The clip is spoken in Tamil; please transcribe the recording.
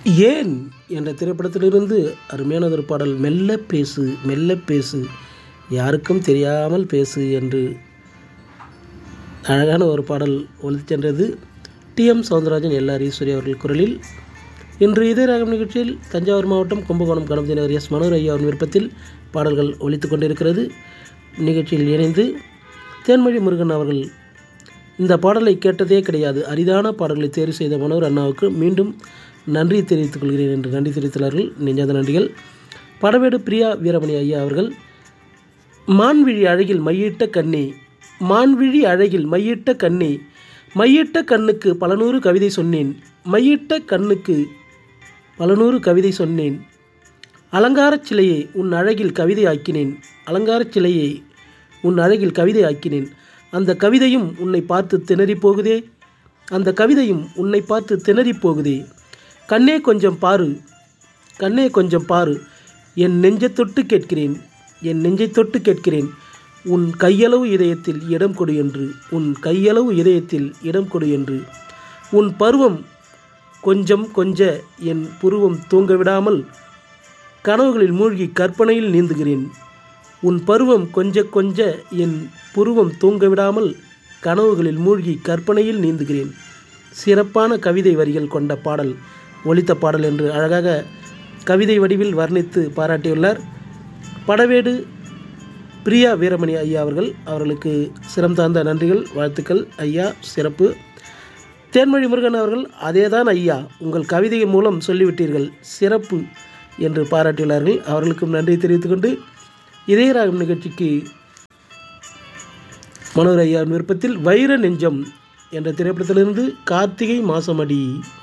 ஏன் என்ற திரைப்படத்திலிருந்து அருமையானதொரு பாடல் மெல்ல பேசு மெல்ல பேசு யாருக்கும் தெரியாமல் பேசு என்று அழகான ஒரு பாடல் ஒலித்து சென்றது T M Soundararajan LR Eswari அவர்கள் குரலில் இன்று இதே ராகம் நிகழ்ச்சியில் தஞ்சாவூர் மாவட்டம் கும்பகோணம் கணபதி நகர் எஸ் மனோர் ஐயாவின் விருப்பத்தில் பாடல்கள் ஒலித்து கொண்டிருக்கிறது நிகழ்ச்சியில் இணைந்து தேன்மொழி முருகன் அவர்கள் இந்த பாடலை கேட்டதே கிடையாது அரிதான பாடல்களை தேர்வு செய்த மனோர் அண்ணாவுக்கு மீண்டும் நன்றி தெரிவித்துக் கொள்கிறேன் என்று நன்றி தெரிவித்துள்ளார்கள் நெஞ்சாத நன்றிகள் படவேடு பிரியா வீரமணி ஐயா அவர்கள் மான்விழி அழகில் மையிட்ட கண்ணி மான்விழி அழகில் மையிட்ட கண்ணி மையிட்ட கண்ணுக்கு பல நூறு கவிதை சொன்னேன் மையிட்ட கண்ணுக்கு பல நூறு கவிதை சொன்னேன் அலங்காரச் சிலையை உன் அழகில் கவிதை ஆக்கினேன் அலங்காரச் சிலையை உன் அழகில் கவிதை ஆக்கினேன் அந்த கவிதையும் உன்னை பார்த்து திணறி போகுதே அந்த கவிதையும் உன்னை பார்த்து திணறி போகுதே கண்ணே கொஞ்சம் பாரு கண்ணே கொஞ்சம் பாரு என் நெஞ்சை தொட்டு கேட்கிறேன் என் நெஞ்சை தொட்டு கேட்கிறேன் உன் கையளவு இதயத்தில் இடம் கொடு என்று உன் கையளவு இதயத்தில் இடம் கொடு என்று உன் பருவம் கொஞ்சம் கொஞ்ச என் புருவம் தூங்க விடாமல் கனவுகளில் மூழ்கி கற்பனையில் நீந்துகிறேன் உன் பருவம் கொஞ்ச கொஞ்ச என் புருவம் தூங்க விடாமல் கனவுகளில் மூழ்கி கற்பனையில் நீந்துகிறேன் சிறப்பான கவிதை வரிகள் கொண்ட பாடல் ஒலித்த பாடல் என்று அழகாக கவிதை வடிவில் வர்ணித்து பாராட்டியுள்ளார் படவேடு பிரியா வீரமணி ஐயா அவர்கள் அவர்களுக்கு சிரம் தாழ்ந்த நன்றிகள் வாழ்த்துக்கள் ஐயா சிறப்பு தேன்மொழி முருகன் அவர்கள் அதேதான் ஐயா உங்கள் கவிதையின் மூலம் சொல்லிவிட்டீர்கள் சிறப்பு என்று பாராட்டியுள்ளார்கள் அவர்களுக்கும் நன்றி தெரிவித்துக்கொண்டு இதய ராகம் நிகழ்ச்சிக்கு மனோர் ஐயாவின் விருப்பத்தில் வைர நெஞ்சம் என்ற திரைப்படத்திலிருந்து கார்த்திகை மாசமடி